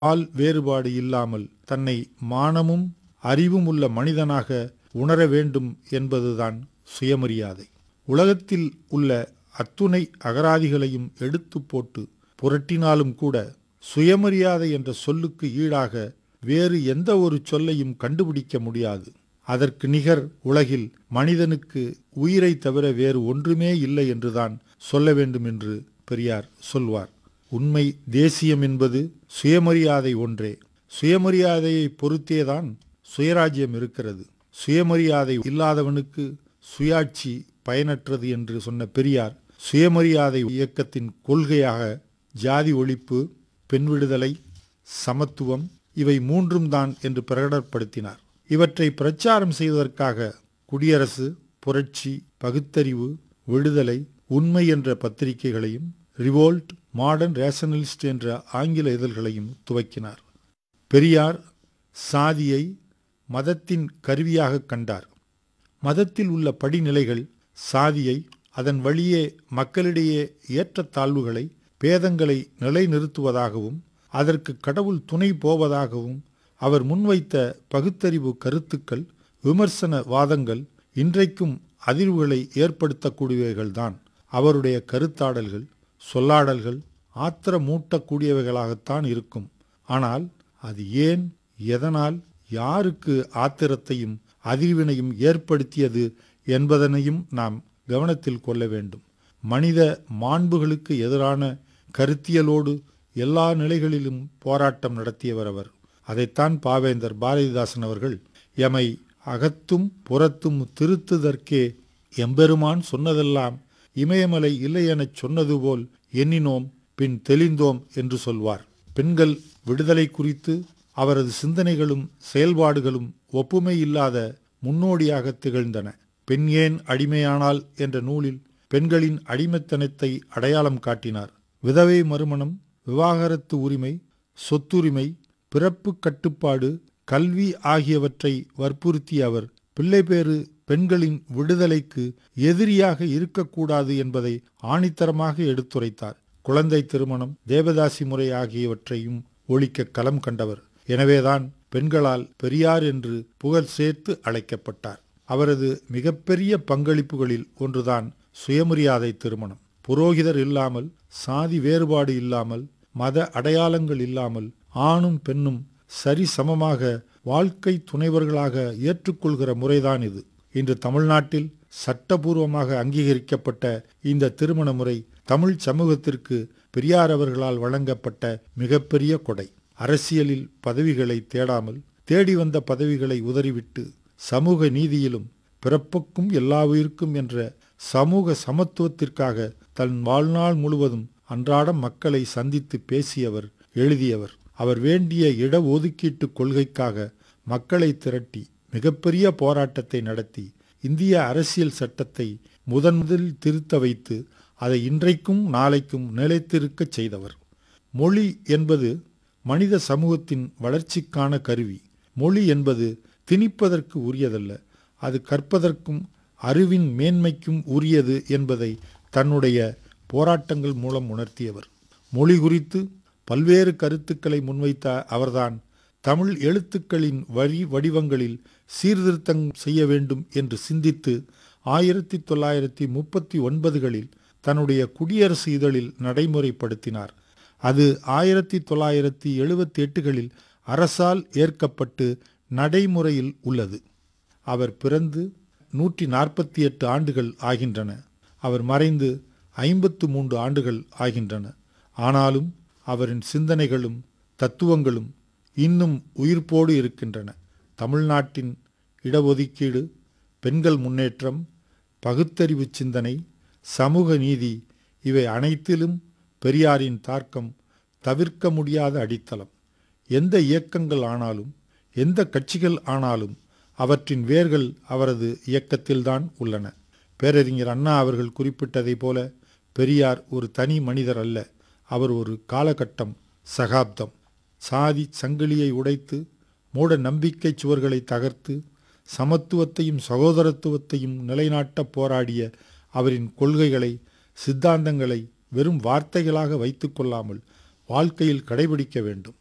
பால் வேறுபாடு இல்லாமல் தன்னை மானமும் அறிவும் உள்ள மனிதனாக உணர வேண்டும் என்பதுதான் சுயமரியாதை உலகத்தில் உள்ள அத்துணை அகராதிகளையும் எடுத்து போட்டு புரட்டினாலும் கூட சுயமரியாதை என்ற சொல்லுக்கு ஈடாக வேறு எந்த ஒரு சொல்லையும் கண்டுபிடிக்க முடியாது அதற்கு நிகர் உலகில் மனிதனுக்கு உயிரை தவிர வேறு ஒன்றுமே இல்லை என்றுதான் சொல்ல வேண்டும் என்று பெரியார் சொல்வார் உண்மை தேசியம் என்பது சுயமரியாதை ஒன்றே சுயமரியாதையை பொறுத்தேதான் சுயராஜ்யம் இருக்கிறது சுயமரியாதை இல்லாதவனுக்கு சுயாட்சி பயனற்றது என்று சொன்ன பெரியார் சுயமரியாதை இயக்கத்தின் கொள்கையாக ஜாதி ஒழிப்பு பெண் விடுதலை சமத்துவம் இவை மூன்றும் தான் என்று பிரகடனப்படுத்தினார் இவற்றை பிரச்சாரம் செய்வதற்காக குடியரசு புரட்சி பகுத்தறிவு விடுதலை உண்மை என்ற பத்திரிகைகளையும் ரிவோல்ட் மாடர்ன் ரேஷனலிஸ்ட் என்ற ஆங்கில இதழ்களையும் துவக்கினார் பெரியார் சாதியை மதத்தின் கருவியாக கண்டார் மதத்தில் உள்ள படிநிலைகள் சாதியை அதன் வழியே மக்களிடையே ஏற்றத்தாழ்வுகளை பேதங்களை நிலைநிறுத்துவதாகவும் அதற்கு கடவுள் துணை போவதாகவும் அவர் முன்வைத்த பகுத்தறிவு கருத்துக்கள் விமர்சன வாதங்கள் இன்றைக்கும் அதிர்வுகளை ஏற்படுத்தக்கூடியவைகள்தான் அவருடைய கருத்தாடல்கள் சொல்லாடல்கள் ஆத்திரமூட்டக்கூடியவைகளாகத்தான் இருக்கும் ஆனால் அது ஏன் எதனால் யாருக்கு ஆத்திரத்தையும் அதிர்வினையும் ஏற்படுத்தியது என்பதனையும் நாம் கவனத்தில் கொள்ள வேண்டும் மனித மாண்புகளுக்கு எதிரான கருத்தியலோடு எல்லா நிலைகளிலும் போராட்டம் நடத்தியவர் அவர் அதைத்தான் பாவேந்தர் பாரதிதாசன் அவர்கள் எமை அகத்தும் புறத்தும் திருத்துதற்கே எம்பெருமான் சொன்னதெல்லாம் இமயமலை இல்லை எனச் சொன்னது போல் எண்ணினோம் பின் தெளிந்தோம் என்று சொல்வார் பெண்கள் விடுதலை குறித்து அவரது சிந்தனைகளும் செயல்பாடுகளும் ஒப்புமை இல்லாத முன்னோடியாக திகழ்ந்தன பெண் ஏன் அடிமையானால் என்ற நூலில் பெண்களின் அடிமைத்தனத்தை அடையாளம் காட்டினார் விதவை மறுமணம் விவாகரத்து உரிமை சொத்துரிமை பிறப்பு கட்டுப்பாடு கல்வி ஆகியவற்றை வற்புறுத்திய அவர் பிள்ளைபேறு பெண்களின் விடுதலைக்கு எதிரியாக இருக்கக்கூடாது என்பதை ஆணித்தரமாக எடுத்துரைத்தார் குழந்தை திருமணம் தேவதாசி முறை ஆகியவற்றையும் ஒழிக்க களம் கண்டவர் எனவேதான் பெண்களால் பெரியார் என்று புகழ் சேர்த்து அழைக்கப்பட்டார் அவரது மிகப்பெரிய பங்களிப்புகளில் ஒன்றுதான் சுயமரியாதை திருமணம் புரோகிதர் இல்லாமல் சாதி வேறுபாடு இல்லாமல் மத அடையாளங்கள் இல்லாமல் ஆணும் பெண்ணும் சரி சமமாக வாழ்க்கை துணைவர்களாக ஏற்றுக்கொள்கிற முறைதான் இது இன்று தமிழ்நாட்டில் சட்டபூர்வமாக அங்கீகரிக்கப்பட்ட இந்த திருமண முறை தமிழ் சமூகத்திற்கு பெரியார் அவர்களால் வழங்கப்பட்ட மிகப்பெரிய கொடை அரசியலில் பதவிகளை தேடாமல் தேடி வந்த பதவிகளை உதறிவிட்டு சமூக நீதியிலும் பிறப்புக்கும் எல்லா உயிருக்கும் என்ற சமூக சமத்துவத்திற்காக தன் வாழ்நாள் முழுவதும் அன்றாடம் மக்களை சந்தித்து பேசியவர் எழுதியவர் அவர் வேண்டிய இட ஒதுக்கீட்டு கொள்கைக்காக மக்களை திரட்டி மிகப்பெரிய போராட்டத்தை நடத்தி இந்திய அரசியல் சட்டத்தை முதன் முதலில் திருத்த வைத்து அதை இன்றைக்கும் நாளைக்கும் நிலைத்திருக்கச் செய்தவர் மொழி என்பது மனித சமூகத்தின் வளர்ச்சிக்கான கருவி மொழி என்பது திணிப்பதற்கு உரியதல்ல அது கற்பதற்கும் அறிவின் மேன்மைக்கும் உரியது என்பதை தன்னுடைய போராட்டங்கள் மூலம் உணர்த்தியவர் மொழி குறித்து பல்வேறு கருத்துக்களை முன்வைத்த அவர்தான் தமிழ் எழுத்துக்களின் வழி வடிவங்களில் சீர்திருத்தம் செய்ய வேண்டும் என்று சிந்தித்து ஆயிரத்தி தொள்ளாயிரத்தி முப்பத்தி ஒன்பதுகளில் தன்னுடைய குடியரசு இதழில் நடைமுறைப்படுத்தினார் அது ஆயிரத்தி தொள்ளாயிரத்தி எழுபத்தி எட்டுகளில் அரசால் ஏற்கப்பட்டு நடைமுறையில் உள்ளது அவர் பிறந்து நூற்றி நாற்பத்தி எட்டு ஆண்டுகள் ஆகின்றன அவர் மறைந்து ஐம்பத்து மூன்று ஆண்டுகள் ஆகின்றன ஆனாலும் அவரின் சிந்தனைகளும் தத்துவங்களும் இன்னும் உயிர்ப்போடு இருக்கின்றன தமிழ்நாட்டின் இடஒதுக்கீடு பெண்கள் முன்னேற்றம் பகுத்தறிவு சிந்தனை சமூக நீதி இவை அனைத்திலும் பெரியாரின் தாக்கம் தவிர்க்க முடியாத அடித்தளம் எந்த இயக்கங்கள் ஆனாலும் எந்த கட்சிகள் ஆனாலும் அவற்றின் வேர்கள் அவரது இயக்கத்தில்தான் உள்ளன பேரறிஞர் அண்ணா அவர்கள் குறிப்பிட்டதைப் போல பெரியார் ஒரு தனி மனிதர் அல்ல அவர் ஒரு காலகட்டம் சகாப்தம் சாதி சங்கிலியை உடைத்து மூட நம்பிக்கை சுவர்களை தகர்த்து சமத்துவத்தையும் சகோதரத்துவத்தையும் நிலைநாட்ட போராடிய அவரின் கொள்கைகளை சித்தாந்தங்களை வெறும் வார்த்தைகளாக வைத்து கொள்ளாமல் வாழ்க்கையில் கடைபிடிக்க வேண்டும்